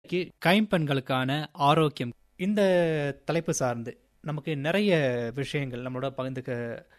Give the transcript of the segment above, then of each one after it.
கி- கைம்பெண்களுக்கான ஆரோக்கியம் இந்த தலைப்பு சார்ந்து நமக்கு நிறைய விஷயங்கள் நம்மளோட பகிர்ந்துக்க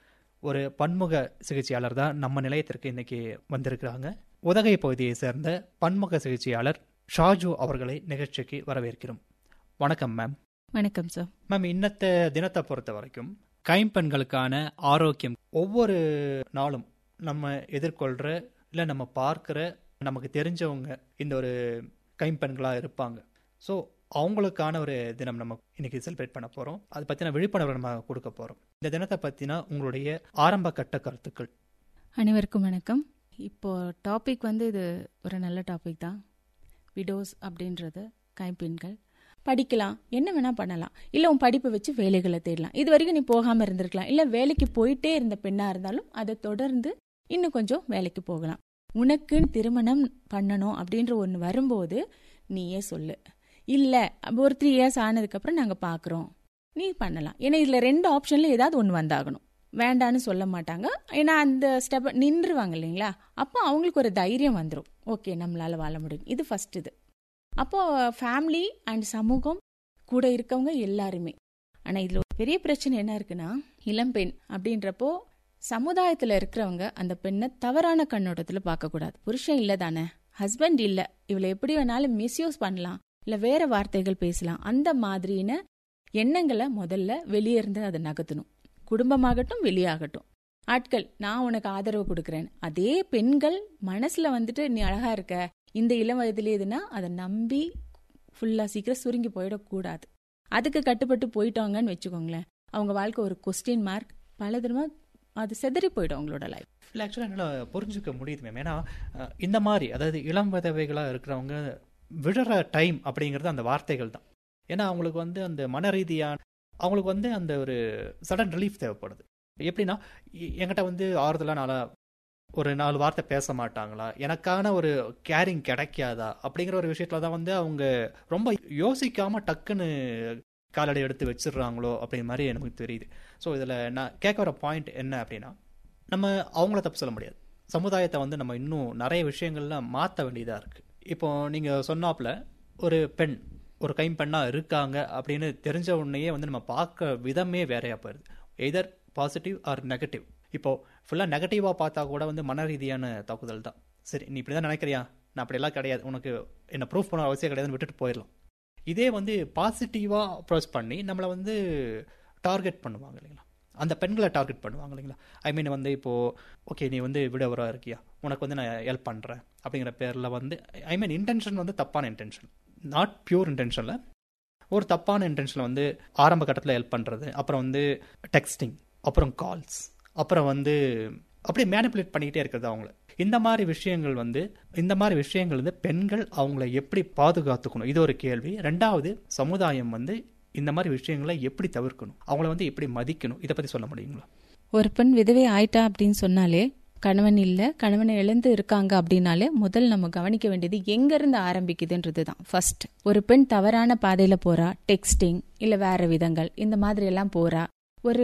ஒரு பன்முக சிகிச்சையாளர் தான் நம்ம நிலையத்திற்கு இன்னைக்கு வந்திருக்கிறாங்க உதகை பகுதியை சேர்ந்த பன்முக சிகிச்சையாளர் ஷாஜு அவர்களை நிகழ்ச்சிக்கு வரவேற்கிறோம் வணக்கம் மேம் வணக்கம் சார் மேம் இன்னத்த தினத்தை பொறுத்த வரைக்கும் கைம்பெண்களுக்கான ஆரோக்கியம் ஒவ்வொரு நாளும் நம்ம எதிர்கொள்கிற இல்லை நம்ம பார்க்குற நமக்கு தெரிஞ்சவங்க இந்த ஒரு கைம்பெண்களாக இருப்பாங்க ஸோ அவங்களுக்கான ஒரு தினம் நம்ம இன்னைக்கு செலிப்ரேட் பண்ண போகிறோம் அதை பற்றின விழிப்புணர்வு நம்ம கொடுக்க போகிறோம் இந்த தினத்தை பற்றினா உங்களுடைய ஆரம்ப கட்ட கருத்துக்கள் அனைவருக்கும் வணக்கம் இப்போ டாபிக் வந்து இது ஒரு நல்ல டாபிக் தான் விடோஸ் அப்படின்றது கைம்பெண்கள் படிக்கலாம் என்ன வேணா பண்ணலாம் இல்லை உன் படிப்பை வச்சு வேலைகளை தேடலாம் இது வரைக்கும் நீ போகாமல் இருந்திருக்கலாம் இல்லை வேலைக்கு போயிட்டே இருந்த பெண்ணாக இருந்தாலும் அதை தொடர்ந்து இன்னும் கொஞ்சம் வேலைக்கு போகலாம் உனக்குன்னு திருமணம் பண்ணணும் அப்படின்ற ஒன்று வரும்போது நீயே சொல்லு இல்லை ஒரு த்ரீ இயர்ஸ் ஆனதுக்கப்புறம் நாங்கள் பார்க்குறோம் நீ பண்ணலாம் ஏன்னா இதில் ரெண்டு ஆப்ஷனில் ஏதாவது ஒன்று வந்தாகணும் வேண்டான்னு சொல்ல மாட்டாங்க ஏன்னா அந்த ஸ்டெப் நின்றுவாங்க இல்லைங்களா அப்போ அவங்களுக்கு ஒரு தைரியம் வந்துடும் ஓகே நம்மளால வாழ முடியும் இது ஃபர்ஸ்ட் இது அப்போ ஃபேமிலி அண்ட் சமூகம் கூட இருக்கவங்க எல்லாருமே ஆனால் இதில் ஒரு பெரிய பிரச்சனை என்ன இருக்குன்னா இளம்பெண் அப்படின்றப்போ சமுதாயத்தில் இருக்கிறவங்க அந்த பெண்ணை தவறான கண்ணோட்டத்தில் பார்க்கக்கூடாது புருஷன் இல்லை தானே ஹஸ்பண்ட் இல்லை இவளை எப்படி வேணாலும் மிஸ்யூஸ் பண்ணலாம் இல்லை வேற வார்த்தைகள் பேசலாம் அந்த மாதிரின எண்ணங்களை முதல்ல வெளியே இருந்து அதை நகர்த்தணும் குடும்பமாகட்டும் வெளியாகட்டும் ஆட்கள் நான் உனக்கு ஆதரவு கொடுக்குறேன் அதே பெண்கள் மனசுல வந்துட்டு நீ அழகா இருக்க இந்த இளம் வயதுல எதுனா அதை நம்பி ஃபுல்லா சீக்கிரம் சுருங்கி போயிடக்கூடாது அதுக்கு கட்டுப்பட்டு போயிட்டாங்கன்னு வச்சுக்கோங்களேன் அவங்க வாழ்க்கை ஒரு கொஸ்டின் மார்க் பல தடவை அது செதறி போயிடும் அவங்களோட லைஃப் இல்லை ஆக்சுவலாக என்னால் புரிஞ்சுக்க முடியுது மேம் ஏன்னா அஹ், இந்த மாதிரி அதாவது இளம் விதவைகளாக இருக்கிறவங்க விடுற டைம் அப்படிங்கிறது அந்த வார்த்தைகள் தான் ஏன்னா அவங்களுக்கு வந்து அந்த மன ரீதியான அவங்களுக்கு வந்து அந்த ஒரு சடன் ரிலீஃப் தேவைப்படுது எப்படின்னா எ- என்கிட்ட வந்து ஆறுதலாக நாளா ஒரு நாலு வார்த்தை பேச மாட்டாங்களா எனக்கான ஒரு கேரிங் கிடைக்காதா அப்படிங்கிற ஒரு விஷயத்துல தான் வந்து அவங்க ரொம்ப யோசிக்காம டக்குன்னு காலடி எடுத்து வச்சிடுறாங்களோ அப்படிங்கிற மாதிரி எனக்கு தெரியுது ஸோ இதில் நான் கேட்க வர பாயிண்ட் என்ன அப்படின்னா நம்ம அவங்கள தப்பு சொல்ல முடியாது சமுதாயத்தை வந்து நம்ம இன்னும் நிறைய விஷயங்கள்லாம் மாற்ற வேண்டியதாக இருக்குது இப்போ நீங்கள் சொன்னாப்புல ஒரு பெண் ஒரு கைம்பெண்ணாக இருக்காங்க அப்படின்னு தெரிஞ்ச உடனேயே வந்து நம்ம பார்க்க விதமே வேறையா போயிடுது எதர் பாசிட்டிவ் ஆர் நெகட்டிவ் இப்போ ஃபுல்லாக நெகட்டிவாக பார்த்தா கூட வந்து மன ரீதியான தாக்குதல் தான் சரி நீ இப்படி தான் நினைக்கிறியா நான் அப்படியெல்லாம் கிடையாது உனக்கு என்ன ப்ரூஃப் பண்ண அவசியம் கிடையாதுன்னு விட்டுட்டு போயிடலாம் இதே வந்து பாசிட்டிவாக அப்ரோச் பண்ணி நம்மளை வந்து டார்கெட் பண்ணுவாங்க இல்லைங்களா அந்த பெண்களை டார்கெட் பண்ணுவாங்க இல்லைங்களா ஐ மீன் வந்து இப்போது ஓகே நீ வந்து விடவராக இருக்கியா உனக்கு வந்து நான் ஹெல்ப் பண்ணுறேன் அப்படிங்கிற பேரில் வந்து ஐ மீன் இன்டென்ஷன் வந்து தப்பான இன்டென்ஷன் நாட் பியூர் இன்டென்ஷனில் ஒரு தப்பான இன்டென்ஷனில் வந்து ஆரம்ப கட்டத்தில் ஹெல்ப் பண்ணுறது அப்புறம் வந்து டெக்ஸ்டிங் அப்புறம் கால்ஸ் அப்புறம் வந்து அப்படியே மேனிப்புலேட் பண்ணிக்கிட்டே இருக்கிறது அவங்கள இந்த மாதிரி விஷயங்கள் வந்து இந்த மாதிரி விஷயங்கள் வந்து பெண்கள் அவங்கள எப்படி பாதுகாத்துக்கணும் இது ஒரு கேள்வி ரெண்டாவது சமுதாயம் வந்து இந்த மாதிரி விஷயங்களை எப்படி தவிர்க்கணும் அவங்கள வந்து எப்படி மதிக்கணும் இதை பற்றி சொல்ல முடியுங்களா ஒரு பெண் விதவை ஆயிட்டா அப்படின்னு சொன்னாலே கணவன் இல்ல கணவனை இழந்து இருக்காங்க அப்படின்னாலே முதல் நம்ம கவனிக்க வேண்டியது எங்க இருந்து ஆரம்பிக்குதுன்றது தான் ஃபர்ஸ்ட் ஒரு பெண் தவறான பாதையில போறா டெக்ஸ்டிங் இல்ல வேற விதங்கள் இந்த மாதிரி எல்லாம் போறா ஒரு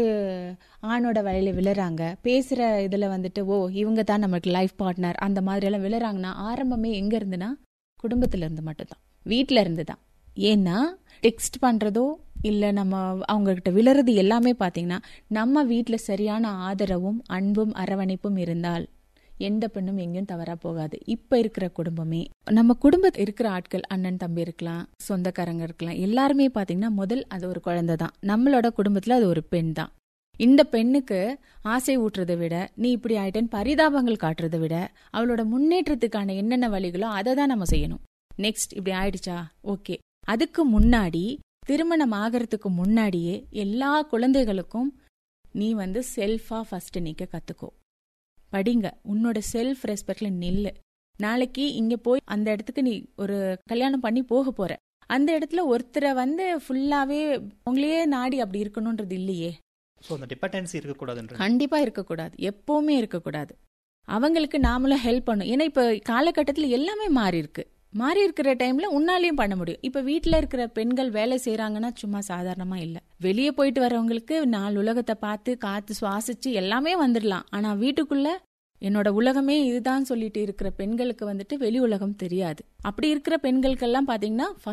ஆணோட வழியில விழுறாங்க பேசுற இதுல வந்துட்டு ஓ இவங்க தான் நமக்கு லைஃப் பார்ட்னர் அந்த மாதிரி எல்லாம் விழுறாங்கன்னா ஆரம்பமே எங்க இருந்துன்னா குடும்பத்துல இருந்து மட்டும்தான் வீட்ல இருந்து தான் ஏன்னா டெக்ஸ்ட் பண்றதோ இல்ல நம்ம அவங்க கிட்ட விழுறது எல்லாமே பாத்தீங்கன்னா நம்ம வீட்ல சரியான ஆதரவும் அன்பும் அரவணைப்பும் இருந்தால் எந்த பெண்ணும் எங்கேயும் தவறா போகாது இப்ப இருக்கிற குடும்பமே நம்ம குடும்பத்தில் இருக்கிற ஆட்கள் அண்ணன் தம்பி இருக்கலாம் சொந்தக்காரங்க இருக்கலாம் எல்லாருமே பாத்தீங்கன்னா முதல் அது ஒரு குழந்தை தான் நம்மளோட குடும்பத்துல அது ஒரு பெண் தான் இந்த பெண்ணுக்கு ஆசை ஊட்டுறதை விட நீ இப்படி ஆயிட்டேன்னு பரிதாபங்கள் காட்டுறதை விட அவளோட முன்னேற்றத்துக்கான என்னென்ன வழிகளோ அதை தான் நம்ம செய்யணும் நெக்ஸ்ட் இப்படி ஆயிடுச்சா ஓகே அதுக்கு முன்னாடி திருமணம் ஆகிறதுக்கு முன்னாடியே எல்லா குழந்தைகளுக்கும் நீ வந்து செல்ஃபா ஃபர்ஸ்ட் நிக்க கத்துக்கோ படிங்க உன்னோட செல்ஃப் ரெஸ்பெக்ட்ல நில்லு நாளைக்கு இங்க போய் அந்த இடத்துக்கு நீ ஒரு கல்யாணம் பண்ணி போக போற அந்த இடத்துல ஒருத்தரை வந்து ஃபுல்லாவே உங்களையே நாடி அப்படி இருக்கணும்ன்றது இல்லையே ஸோ அந்த டிபெண்டன்சி இருக்கக்கூடாதுன்ற கண்டிப்பா இருக்கக்கூடாது எப்பவுமே இருக்கக்கூடாது அவங்களுக்கு நாமளும் ஹெல்ப் பண்ணும் ஏன்னா இப்ப காலகட்டத்துல எல்லாமே மாறி இருக்கு மாறி இருக்கிற டைம்ல உன்னாலையும் பண்ண முடியும் இப்ப வீட்ல இருக்கிற பெண்கள் வேலை செய்யறாங்கன்னா சும்மா சாதாரணமா இல்ல வெளியே போயிட்டு வரவங்களுக்கு நாலு உலகத்தை பார்த்து காத்து சுவாசிச்சு எல்லாமே வந்துடலாம் ஆனா வீட்டுக்குள்ள என்னோட உலகமே இதுதான் சொல்லிட்டு இருக்கிற பெண்களுக்கு வந்துட்டு வெளி உலகம் தெரியாது அப்படி இருக்கிற பெண்களுக்கெல்லாம் பாத்தீங்கன்னா